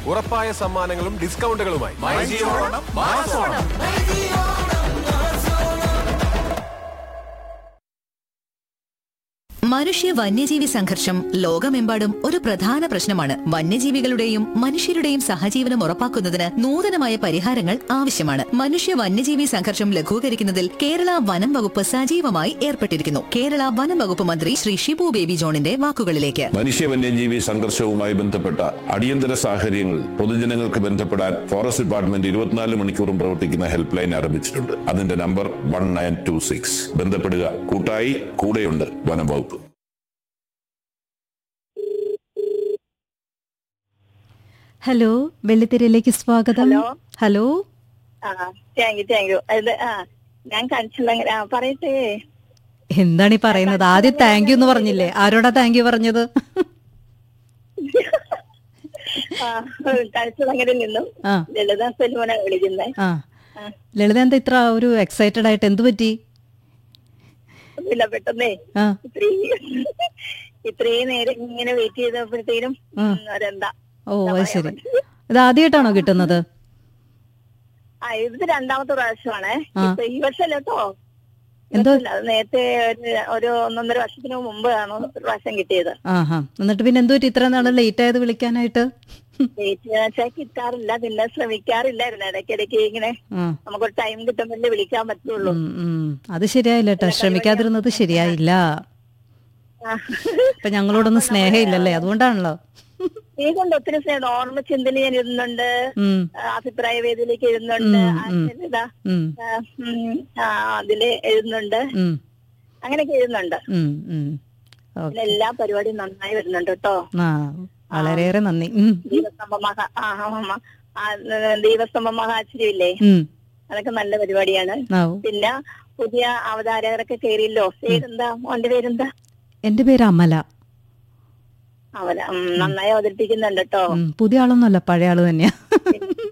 ഉറപ്പായ സമ്മാനങ്ങളും ഡിസ്കൗണ്ടുകളുമായി മനുഷ്യ വന്യജീവി സംഘർഷം ലോകമെമ്പാടും ഒരു പ്രധാന പ്രശ്നമാണ് വന്യജീവികളുടെയും മനുഷ്യരുടെയും സഹജീവനം ഉറപ്പാക്കുന്നതിന് നൂതനമായ പരിഹാരങ്ങൾ ആവശ്യമാണ് മനുഷ്യ വന്യജീവി സംഘർഷം ലഘൂകരിക്കുന്നതിൽ കേരള വനം വകുപ്പ് സജീവമായി ഏർപ്പെട്ടിരിക്കുന്നു കേരള വനം വകുപ്പ് മന്ത്രി ശ്രീ ഷിബു ബേബി ജോണിന്റെ വാക്കുകളിലേക്ക് മനുഷ്യ വന്യജീവി സംഘർഷവുമായി ബന്ധപ്പെട്ട അടിയന്തര സാഹചര്യങ്ങളിൽ പൊതുജനങ്ങൾക്ക് ബന്ധപ്പെടാൻ ഫോറസ്റ്റ് ഡിപ്പാർട്ട്മെന്റ് ഇരുപത്തിനാല് മണിക്കൂറും പ്രവർത്തിക്കുന്ന ഹെൽപ്പ് ലൈൻ ആരംഭിച്ചിട്ടുണ്ട് അതിന്റെ number one nine two six ബന്ധപ്പെടുക കൂട്ടായി കൂടെയുണ്ട് വനം വകുപ്പ് ഹലോ വെള്ളിത്തിരയിലേക്ക് സ്വാഗതം ഹലോ. ഹലോ ആ താങ്ക് യു താങ്ക് യു അത് ആ ഞാൻ കണിച്ചില്ല ആ പറയട്ടെ എന്താണ് ഈ പറയുന്നത് ആദ്യം താങ്ക് യു എന്ന് പറഞ്ഞില്ലേ ആരോടാ താങ്ക് യു പറഞ്ഞത് ആ കണിച്ചിളങ്ങരയിൽ നിന്നും ആ ലളിത സെൽവന വിളിക്കുന്നത് ആ ലളിത എന്താ ഇത്ര ഒരു എക്സൈറ്റഡ് ആയിട്ട് എന്ത് പറ്റി ഇല്ല പെട്ടെന്നേ ആ ഇത്രയും ഇത്രയും നേരം ഇങ്ങനെ വെയിറ്റ് ചെയ്തപ്പോഴത്തേനും ആ. ഉം, അതെന്താ ഓ അത് ശരി ഇത് ആദ്യമായിട്ടാണോ കിട്ടുന്നത് ആ ഇത് രണ്ടാമത്തെ പ്രാവശ്യമാണ് ആ. ഇപ്പൊ ഈ വർഷം കേട്ടോ എന്തോ അത് നേരത്തെ ഒരു- ഒരു ഒന്നൊന്നര വർഷത്തിന് മുമ്പാണ് ഒരു പ്രാവശ്യം കിട്ടിയത് ആ ഹാ എന്നിട്ട് പിന്നെ എന്ത് പറ്റി ഇത്ര നാളെ ലേറ്റ് ആയത് വിളിക്കാനായിട്ട് വെയിറ്റ് വെച്ചാൽ കിട്ടാറില്ല പിന്നെ ശ്രമിക്കാറില്ലായിരുന്നു ഇടയ്ക്കിടയ്ക്ക് ഇങ്ങനെ ആ നമുക്കൊരു ടൈം കിട്ടുമ്പോഴേ വിളിക്കാൻ പറ്റുള്ളൂ ഉം, ഉം. അത് ശരിയായില്ല കേട്ടോ ശ്രമിക്കാതിരുന്നത് ശരിയായില്ല ആ. അപ്പൊ ഞങ്ങളോടൊന്നും സ്നേഹമില്ലല്ലേ അതുകൊണ്ടാണല്ലോ ഇതുകൊണ്ട് ഒത്തിരി സ്നേഹം ഓർമ്മ ചിന്തയിൽ ഞാൻ ഇരുന്നുണ്ട് ഉം ആ, അഭിപ്രായ വേദിയിലേക്ക് എഴുതുന്നുണ്ട് ഉം, ഉം. ഇതാ ഉം അതില് എഴുതുന്നുണ്ട് ഉം അങ്ങനെയൊക്കെ എഴുതുന്നുണ്ട് ഉം ഉം ഓക്കെ പിന്നെ എല്ലാ പരിപാടിയും നന്നായി വരുന്നുണ്ട് കേട്ടോ ആ വളരെയേറെ നന്ദി ഉം ദീപസ്തംഭ മഹാ ആ ആ, ആ, ആ, ദീപസ്തംഭ മഹാശ്രീയില്ലേ ഉം അതൊക്കെ നല്ല പരിപാടിയാണ് ആ പിന്നെ പുതിയ അവതാരകരൊക്കെ കയറിയല്ലോ പേരെന്താ മോന്റെ പേരെന്താ എന്റെ പേര് അമല അവല ഉം, നന്നായി അവതരിപ്പിക്കുന്നുണ്ട് കേട്ടോ ഉം, പുതിയ ആളൊന്നുമല്ല പഴയ ആള് തന്നെയാ